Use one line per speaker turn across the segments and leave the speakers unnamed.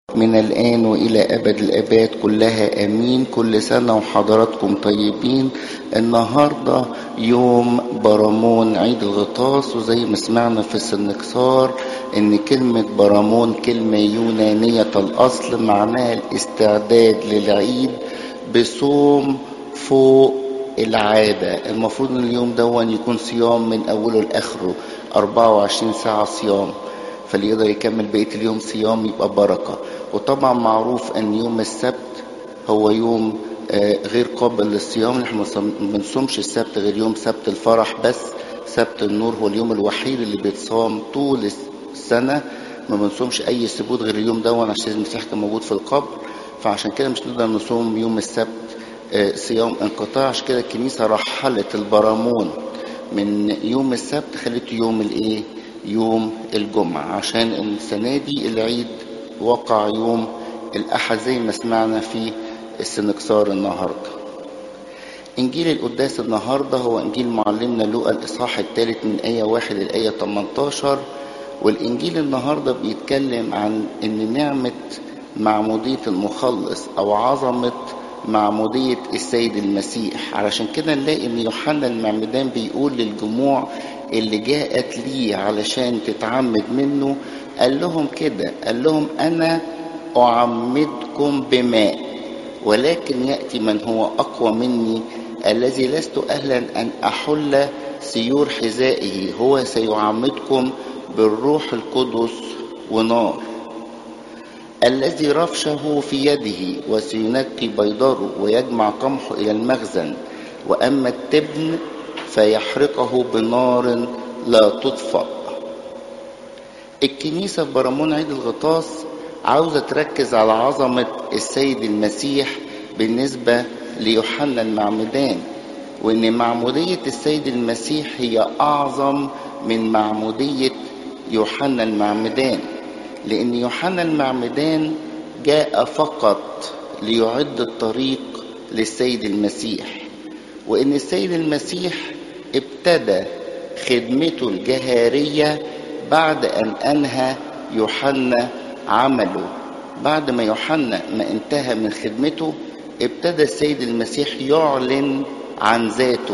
من الآن وإلى أبد الآباد كلها آمين كل سنة وحضراتكم طيبين النهاردة يوم برامون عيد الغطاس وزي ما سمعنا في السنكسار إن كلمة برامون كلمة يونانية الأصل معناها الاستعداد للعيد بصوم فوق العادة المفروض إن اليوم دون يكون صيام من أوله لآخره 24 ساعة صيام فاللي يقدر يكمل بقية اليوم صيام يبقى بركة وطبعا معروف ان يوم السبت هو يوم غير قابل للصيام احنا ما بنصومش السبت غير يوم سبت الفرح بس سبت النور هو اليوم الوحيد اللي بيتصام طول السنة ما بنصومش اي سبوت غير اليوم ده عشان المسيح كان موجود في القبر فعشان كده مش نقدر نصوم يوم السبت صيام انقطاع عشان كده الكنيسة رحلت البرامون من يوم السبت خلته يوم الايه يوم الجمعة عشان السنة دي العيد وقع يوم الأحد زي ما سمعنا في السنكسار النهاردة إنجيل القداس النهاردة هو إنجيل معلمنا لوقا الإصحاح الثالث من آية واحد لآية 18 والإنجيل النهاردة بيتكلم عن إن نعمة معمودية المخلص أو عظمة معمودية السيد المسيح علشان كده نلاقي إن يوحنا المعمدان بيقول للجموع اللي جاءت ليه علشان تتعمد منه قال لهم كده قال لهم أنا أعمدكم بماء ولكن يأتي من هو أقوى مني الذي لست أهلا أن أحل سيور حذائه هو سيعمدكم بالروح القدس ونار الذي رفشه في يده وسينقي بيضاره ويجمع قمحه إلى المخزن وأما التبن فيحرقه بنار لا تطفأ الكنيسة في برامون عيد الغطاس عاوزة تركز على عظمة السيد المسيح بالنسبة ليوحنا المعمدان وإن معمودية السيد المسيح هي أعظم من معمودية يوحنا المعمدان لأن يوحنا المعمدان جاء فقط ليعد الطريق للسيد المسيح وإن السيد المسيح ابتدى خدمته الجهارية بعد أن أنهى يوحنا عمله بعد ما يوحنا ما انتهى من خدمته ابتدى السيد المسيح يعلن عن ذاته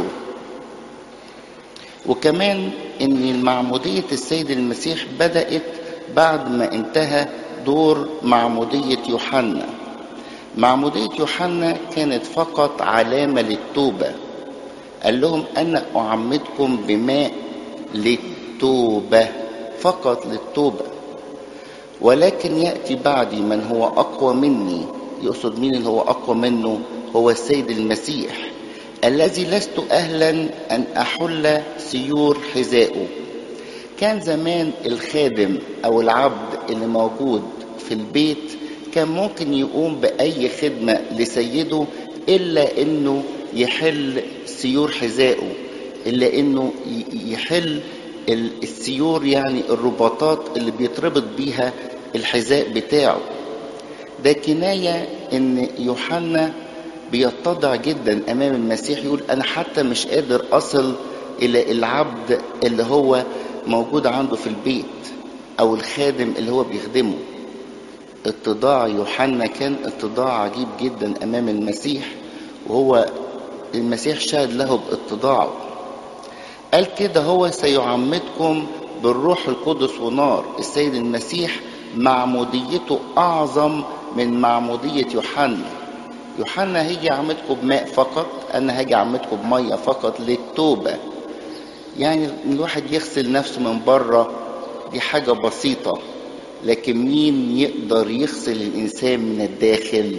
وكمان ان معمودية السيد المسيح بدأت بعد ما انتهى دور معمودية يوحنا معمودية يوحنا كانت فقط علامة للتوبة قال لهم أنا أعمدكم بماء للتوبة فقط للتوبة ولكن يأتي بعدي من هو أقوى مني يقصد مين اللي هو أقوى منه هو السيد المسيح الذي لست أهلا أن أحل سيور حذائه كان زمان الخادم أو العبد اللي موجود في البيت كان ممكن يقوم بأي خدمة لسيده إلا إنه يحل سيور حذائه إلا إنه يحل السيور يعني الرباطات اللي بيتربط بيها الحذاء بتاعه ده كناية ان يوحنا بيتضع جدا امام المسيح يقول انا حتى مش قادر اصل الى العبد اللي هو موجود عنده في البيت او الخادم اللي هو بيخدمه اتضاع يوحنا كان اتضاع عجيب جدا امام المسيح وهو المسيح شهد له باتضاعه قال كده هو سيعمدكم بالروح القدس ونار السيد المسيح معموديته أعظم من معمودية يوحنا يوحنا هيجي يعمدكم بماء فقط أنا هاجي أعمدكم بمية فقط للتوبة يعني الواحد يغسل نفسه من بره دي حاجة بسيطة لكن مين يقدر يغسل الإنسان من الداخل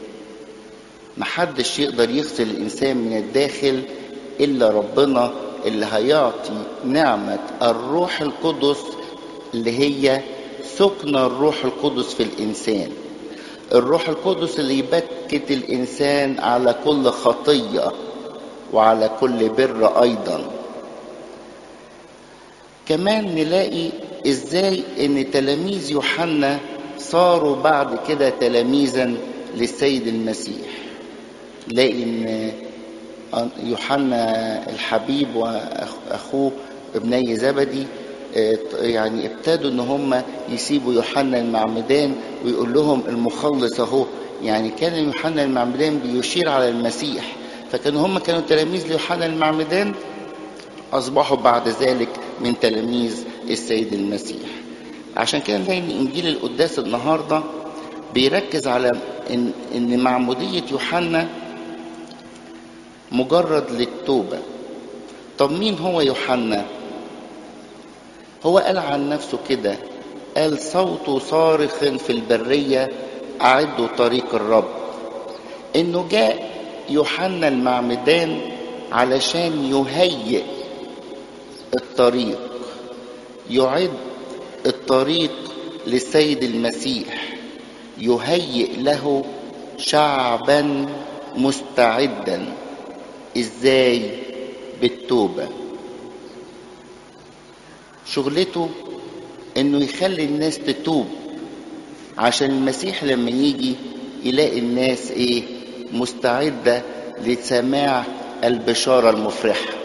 محدش يقدر يغسل الإنسان من الداخل إلا ربنا اللي هيعطي نعمة الروح القدس اللي هي سكن الروح القدس في الإنسان الروح القدس اللي يبكت الإنسان على كل خطية وعلى كل بر أيضا كمان نلاقي إزاي إن تلاميذ يوحنا صاروا بعد كده تلاميذا للسيد المسيح نلاقي إن يوحنا الحبيب وأخوه ابني زبدي يعني ابتدوا ان هم يسيبوا يوحنا المعمدان ويقول لهم المخلص اهو يعني كان يوحنا المعمدان بيشير على المسيح فكانوا هم كانوا تلاميذ ليوحنا المعمدان اصبحوا بعد ذلك من تلاميذ السيد المسيح عشان كده نلاقي ان انجيل القداس النهارده بيركز على ان ان معموديه يوحنا مجرد للتوبه طب مين هو يوحنا هو قال عن نفسه كده قال صوت صارخ في البريه اعدوا طريق الرب انه جاء يوحنا المعمدان علشان يهيئ الطريق يعد الطريق للسيد المسيح يهيئ له شعبا مستعدا ازاي بالتوبه شغلته انه يخلي الناس تتوب عشان المسيح لما يجي يلاقي الناس ايه مستعده لسماع البشاره المفرحه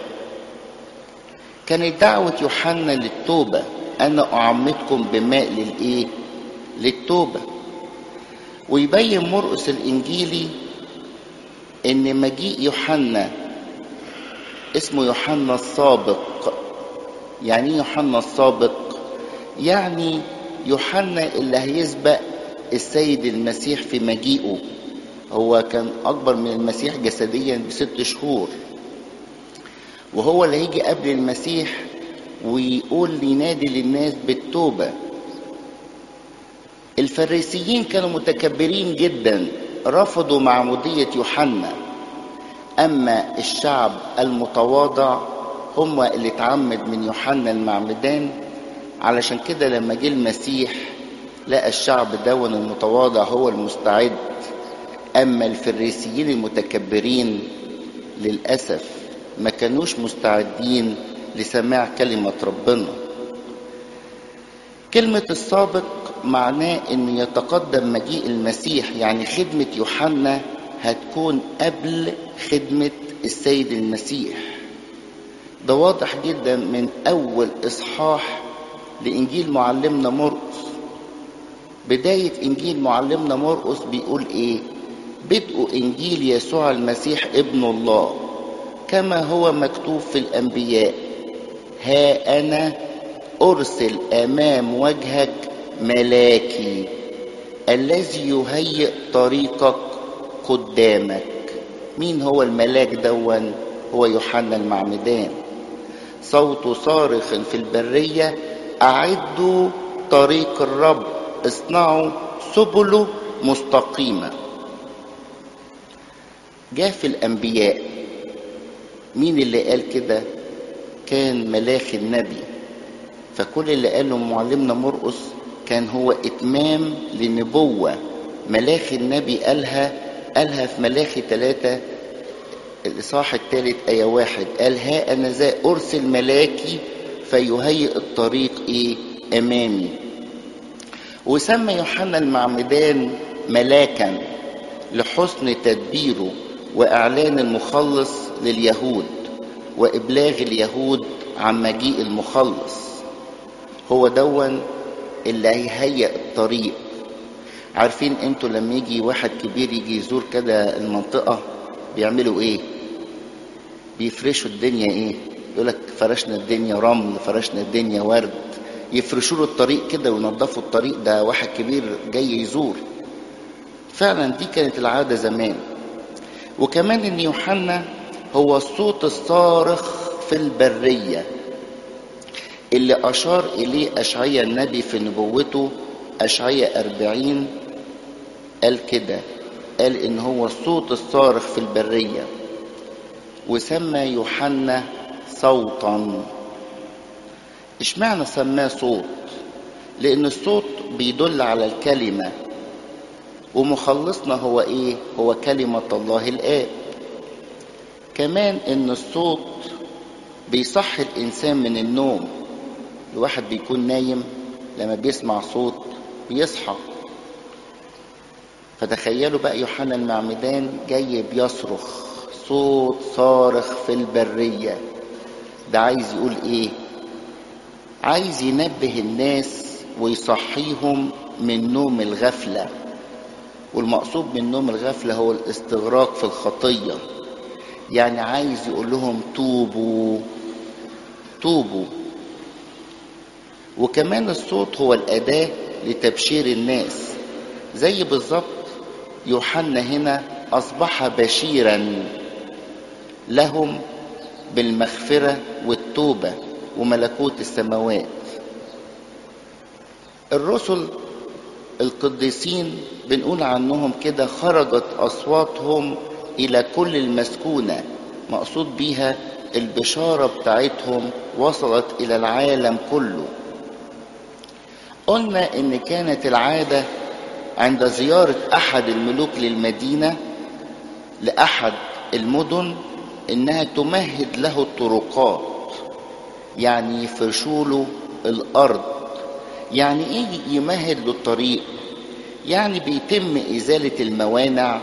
كانت دعوه يوحنا للتوبه انا اعمدكم بماء للايه للتوبه ويبين مرقس الانجيلي ان مجيء يوحنا اسمه يوحنا السابق يعني ايه يوحنا السابق يعني يوحنا اللي هيسبق السيد المسيح في مجيئه هو كان اكبر من المسيح جسديا بست شهور وهو اللي هيجي قبل المسيح ويقول ينادي للناس بالتوبه الفريسيين كانوا متكبرين جدا رفضوا معموديه يوحنا اما الشعب المتواضع هم اللي اتعمد من يوحنا المعمدان علشان كده لما جه المسيح لقى الشعب دون المتواضع هو المستعد اما الفريسيين المتكبرين للاسف ما كانوش مستعدين لسماع كلمه ربنا كلمه السابق معناه ان يتقدم مجيء المسيح يعني خدمه يوحنا هتكون قبل خدمه السيد المسيح ده واضح جدا من اول اصحاح لانجيل معلمنا مرقس بدايه انجيل معلمنا مرقس بيقول ايه بدء انجيل يسوع المسيح ابن الله كما هو مكتوب في الانبياء ها انا ارسل امام وجهك ملاكي الذي يهيئ طريقك قدامك مين هو الملاك دون هو يوحنا المعمدان صوت صارخ في البرية أعدوا طريق الرب اصنعوا سبله مستقيمة جاء في الأنبياء مين اللي قال كده كان ملاك النبي فكل اللي قاله معلمنا مرقس كان هو إتمام لنبوة ملاك النبي قالها قالها في ملاخي ثلاثة الإصحاح الثالث آية واحد قال ها أنا ذا أرسل ملاكي فيهيئ الطريق إيه أمامي وسمى يوحنا المعمدان ملاكا لحسن تدبيره وإعلان المخلص لليهود وإبلاغ اليهود عن مجيء المخلص هو دون اللي هيهيئ الطريق عارفين انتوا لما يجي واحد كبير يجي يزور كده المنطقة بيعملوا ايه بيفرشوا الدنيا ايه يقولك فرشنا الدنيا رمل فرشنا الدنيا ورد يفرشوا له الطريق كده وينظفوا الطريق ده واحد كبير جاي يزور فعلا دي كانت العادة زمان وكمان ان يوحنا هو الصوت الصارخ في البرية اللي أشار إليه أشعيا النبي في نبوته أشعيا أربعين قال كده قال إن هو الصوت الصارخ في البرية وسمى يوحنا صوتا اشمعنى سماه صوت لأن الصوت بيدل على الكلمة ومخلصنا هو إيه هو كلمة الله الآب كمان إن الصوت بيصحي الإنسان من النوم الواحد بيكون نايم لما بيسمع صوت بيصحى فتخيلوا بقى يوحنا المعمدان جاي بيصرخ صوت صارخ في البرية ده عايز يقول ايه عايز ينبه الناس ويصحيهم من نوم الغفلة والمقصود من نوم الغفلة هو الاستغراق في الخطية يعني عايز يقول لهم توبوا توبوا وكمان الصوت هو الأداة لتبشير الناس زي بالظبط يوحنا هنا أصبح بشيرا لهم بالمغفرة والتوبة وملكوت السماوات الرسل القديسين بنقول عنهم كده خرجت أصواتهم إلى كل المسكونة مقصود بيها البشارة بتاعتهم وصلت إلى العالم كله قلنا إن كانت العادة عند زيارة أحد الملوك للمدينة لأحد المدن إنها تمهد له الطرقات يعني يفرشوا له الأرض يعني إيه يمهد له الطريق يعني بيتم إزالة الموانع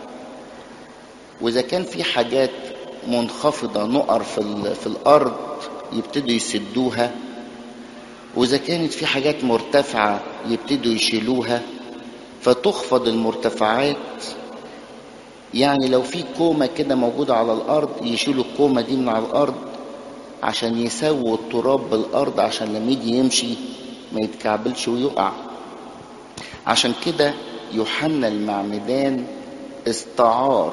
وإذا كان في حاجات منخفضة نقر في, في الأرض يبتدوا يسدوها وإذا كانت في حاجات مرتفعة يبتدوا يشيلوها فتخفض المرتفعات يعني لو في كومة كده موجودة على الأرض يشيلوا الكومة دي من على الأرض عشان يسووا التراب بالأرض عشان لما يجي يمشي ما يتكعبلش ويقع عشان كده يوحنا المعمدان استعار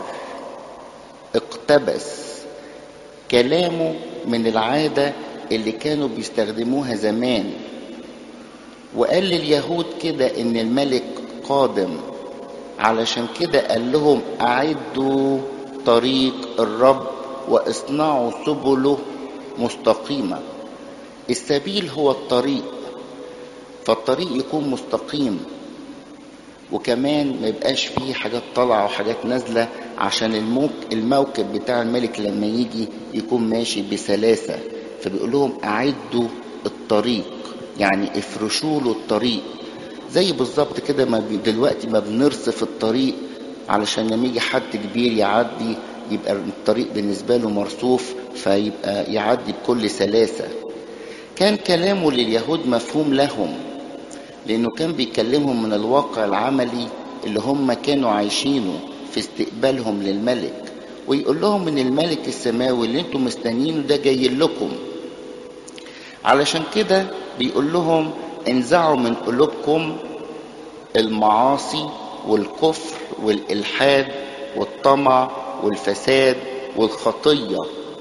اقتبس كلامه من العادة اللي كانوا بيستخدموها زمان وقال لليهود كده ان الملك قادم علشان كده قال لهم اعدوا طريق الرب واصنعوا سبله مستقيمة السبيل هو الطريق فالطريق يكون مستقيم وكمان ما يبقاش فيه حاجات طالعة وحاجات نازلة عشان الموك الموكب بتاع الملك لما يجي يكون ماشي بسلاسة فبيقول لهم أعدوا الطريق يعني افرشوا له الطريق زي بالظبط كده ما دلوقتي ما بنرصف الطريق علشان لما يجي حد كبير يعدي يبقى الطريق بالنسبة له مرصوف فيبقى يعدي بكل سلاسة كان كلامه لليهود مفهوم لهم لأنه كان بيكلمهم من الواقع العملي اللي هم كانوا عايشينه في استقبالهم للملك ويقول لهم ان الملك السماوي اللي انتم مستنيينه ده جاي لكم علشان كده بيقول لهم انزعوا من قلوبكم المعاصي والكفر والالحاد والطمع والفساد والخطيه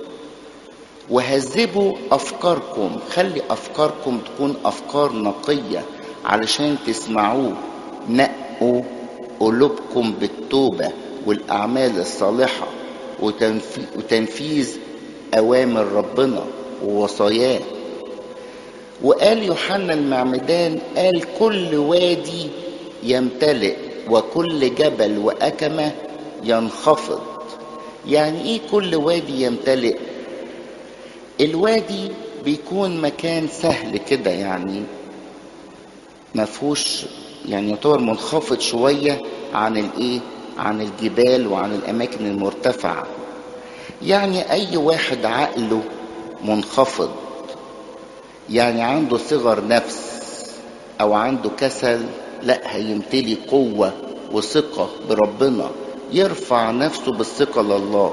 وهذبوا افكاركم خلي افكاركم تكون افكار نقيه علشان تسمعوه نقوا قلوبكم بالتوبه والاعمال الصالحه وتنفيذ اوامر ربنا ووصاياه وقال يوحنا المعمدان قال كل وادي يمتلئ وكل جبل واكمه ينخفض يعني ايه كل وادي يمتلئ الوادي بيكون مكان سهل كده يعني ما فيهوش يعني يعتبر منخفض شويه عن الايه عن الجبال وعن الاماكن المرتفعه يعني اي واحد عقله منخفض يعني عنده صغر نفس او عنده كسل لا هيمتلي قوه وثقه بربنا يرفع نفسه بالثقه لله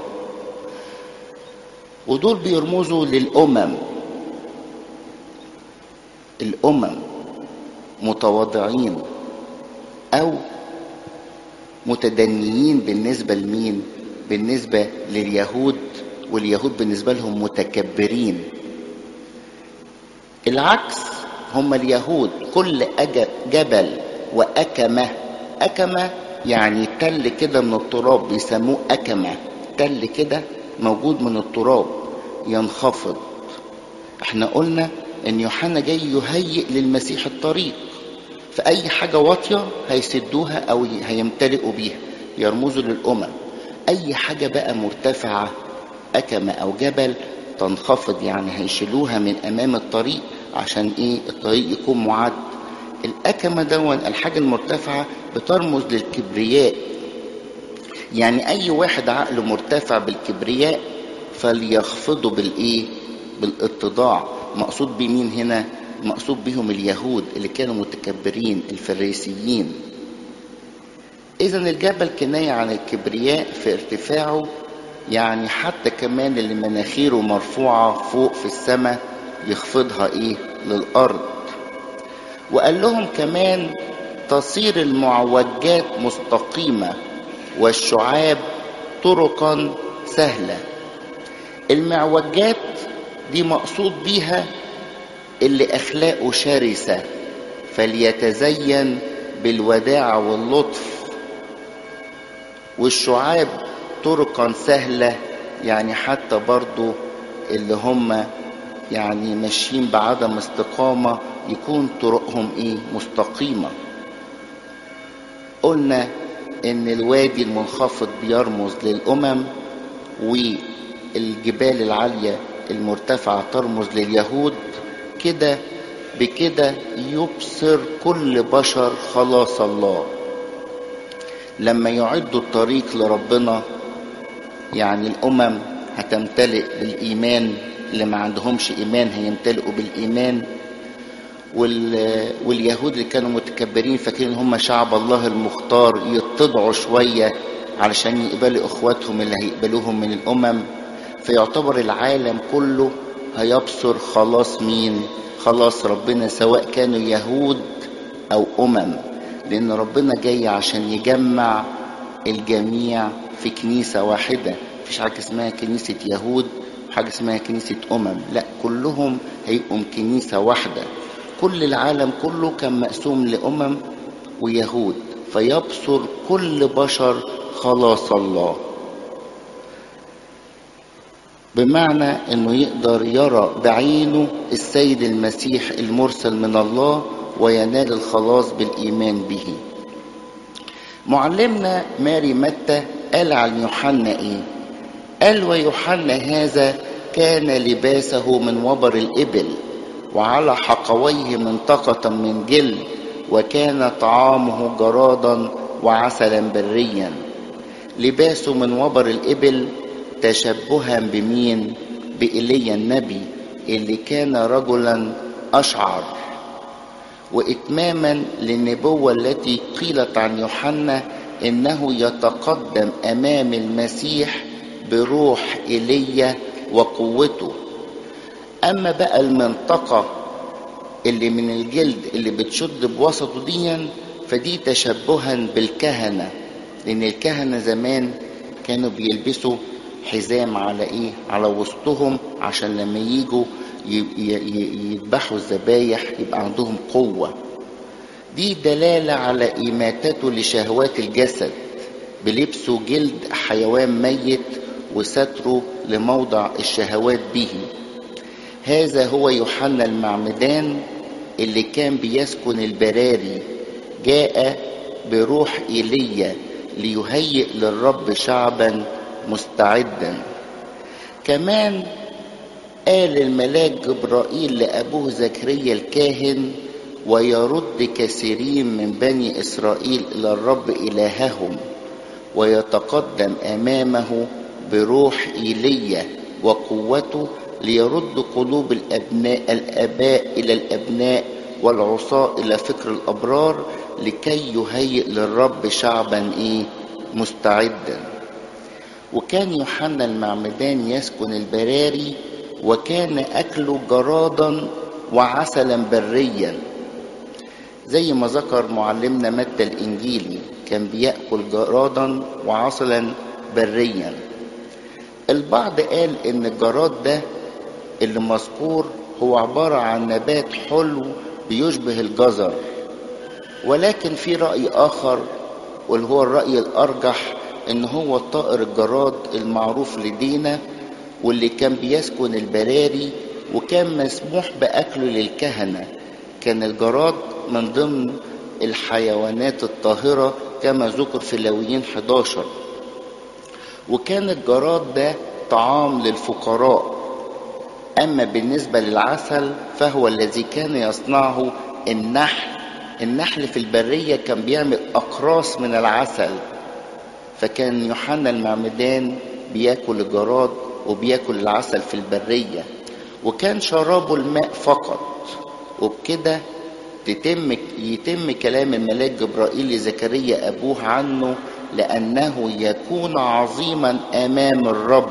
ودول بيرمزوا للامم الامم متواضعين او متدنيين بالنسبه لمين بالنسبه لليهود واليهود بالنسبه لهم متكبرين العكس هم اليهود كل جبل وأكمة أكمة يعني تل كده من التراب بيسموه أكمة تل كده موجود من التراب ينخفض احنا قلنا ان يوحنا جاي يهيئ للمسيح الطريق فأي حاجة واطية هيسدوها أو هيمتلئوا بيها يرمزوا للأمم أي حاجة بقى مرتفعة أكمة أو جبل تنخفض يعني هيشيلوها من أمام الطريق عشان إيه الطريق يكون معد الأكمة دون الحاجة المرتفعة بترمز للكبرياء يعني أي واحد عقله مرتفع بالكبرياء فليخفضه بالإيه بالاتضاع مقصود بمين هنا المقصود بهم اليهود اللي كانوا متكبرين الفريسيين إذا الجبل كناية عن الكبرياء في ارتفاعه يعني حتى كمان اللي مناخيره مرفوعة فوق في السماء يخفضها إيه للأرض وقال لهم كمان تصير المعوجات مستقيمة والشعاب طرقا سهلة المعوجات دي مقصود بيها اللي أخلاقه شرسة فليتزين بالوداع واللطف والشعاب طرقا سهلة يعني حتى برضو اللي هم يعني ماشيين بعدم استقامة يكون طرقهم ايه مستقيمة قلنا ان الوادي المنخفض بيرمز للامم والجبال العالية المرتفعة ترمز لليهود كده بكده يبصر كل بشر خلاص الله لما يعدوا الطريق لربنا يعني الامم هتمتلئ بالايمان اللي ما عندهمش ايمان هيمتلئوا بالايمان واليهود اللي كانوا متكبرين فاكرين هم شعب الله المختار يتضعوا شويه علشان يقبلوا اخواتهم اللي هيقبلوهم من الامم فيعتبر العالم كله هيبصر خلاص مين خلاص ربنا سواء كانوا يهود او امم لان ربنا جاي عشان يجمع الجميع في كنيسه واحده مفيش حاجه اسمها كنيسه يهود حاجه اسمها كنيسه امم لا كلهم هيبقوا كنيسه واحده كل العالم كله كان مقسوم لامم ويهود فيبصر كل بشر خلاص الله بمعنى انه يقدر يرى بعينه السيد المسيح المرسل من الله وينال الخلاص بالايمان به معلمنا ماري متى قال عن يوحنا ايه قال ويوحنا هذا كان لباسه من وبر الإبل وعلى حقويه منطقة من جلد وكان طعامه جرادا وعسلا بريا لباسه من وبر الإبل تشبها بمين بإيليا النبي اللي كان رجلا أشعر وإتماما للنبوة التي قيلت عن يوحنا إنه يتقدم أمام المسيح بروح ايليا وقوته اما بقى المنطقه اللي من الجلد اللي بتشد بوسطه ديا فدي تشبها بالكهنه لان الكهنه زمان كانوا بيلبسوا حزام على ايه على وسطهم عشان لما يجوا يذبحوا الذبايح يبقى عندهم قوه دي دلاله على اماتته لشهوات الجسد بلبسه جلد حيوان ميت وستره لموضع الشهوات به هذا هو يوحنا المعمدان اللي كان بيسكن البراري جاء بروح ايليا ليهيئ للرب شعبا مستعدا كمان قال الملاك جبرائيل لابوه زكريا الكاهن ويرد كثيرين من بني اسرائيل الى الرب الههم ويتقدم امامه بروح ايليا وقوته ليرد قلوب الابناء الاباء الى الابناء والعصاة الى فكر الابرار لكي يهيئ للرب شعبا ايه مستعدا وكان يوحنا المعمدان يسكن البراري وكان اكله جرادا وعسلا بريا زي ما ذكر معلمنا متى الانجيلي كان بياكل جرادا وعسلا بريا البعض قال ان الجراد ده اللي مذكور هو عبارة عن نبات حلو بيشبه الجزر ولكن في رأي آخر واللي هو الرأي الأرجح إن هو الطائر الجراد المعروف لدينا واللي كان بيسكن البراري وكان مسموح بأكله للكهنة كان الجراد من ضمن الحيوانات الطاهرة كما ذكر في لاويين 11 وكان الجراد ده طعام للفقراء أما بالنسبة للعسل فهو الذي كان يصنعه النحل النحل في البرية كان بيعمل أقراص من العسل فكان يوحنا المعمدان بياكل الجراد وبياكل العسل في البرية وكان شرابه الماء فقط وبكده تتم يتم كلام الملاك جبرائيل لزكريا أبوه عنه لأنه يكون عظيما أمام الرب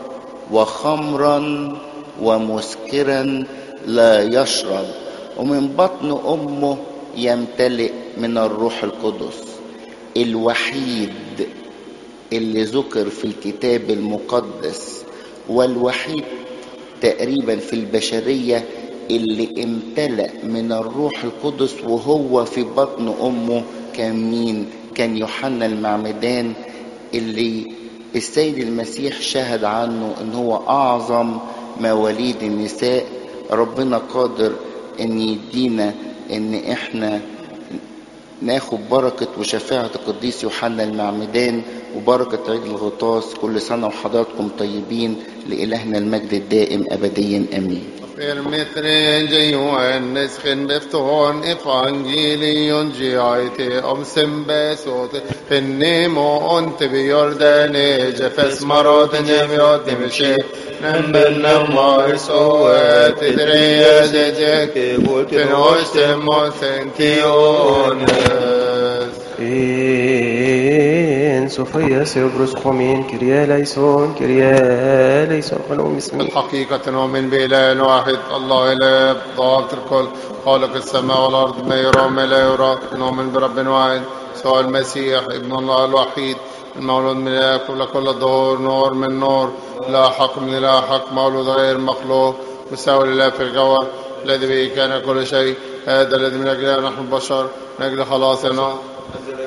وخمرا ومسكرا لا يشرب ومن بطن أمه يمتلئ من الروح القدس الوحيد اللي ذكر في الكتاب المقدس والوحيد تقريبا في البشرية اللي امتلأ من الروح القدس وهو في بطن أمه كان مين؟ كان يوحنا المعمدان اللي السيد المسيح شهد عنه ان هو اعظم مواليد النساء ربنا قادر ان يدينا ان احنا ناخد بركة وشفاعة القديس يوحنا المعمدان وبركة عيد الغطاس كل سنة وحضراتكم طيبين لإلهنا المجد الدائم أبديا أمين
Filmetren Johannes befton evangelion giaite om sembesot fennemo onte bi Jordane jefes marot nemiot nimshe نمبر نما سوات دريا جاك تنوشت موسنتيونس
إن سوفيا سيبرس خومين كريا ليسون كريا ليسون ونوم اسمي
الحقيقة نؤمن بإله واحد الله إله ضابط الكل خالق السماء والأرض ما يرى وما لا يرى نؤمن برب واحد سوى المسيح ابن الله الوحيد المولود من الله قبل كل الظهور نور من نور لا حق من لا حق مولود غير مخلوق مساوي لله في الجوهر الذي به كان كل شيء هذا الذي من أجله نحن البشر من أجل خلاصنا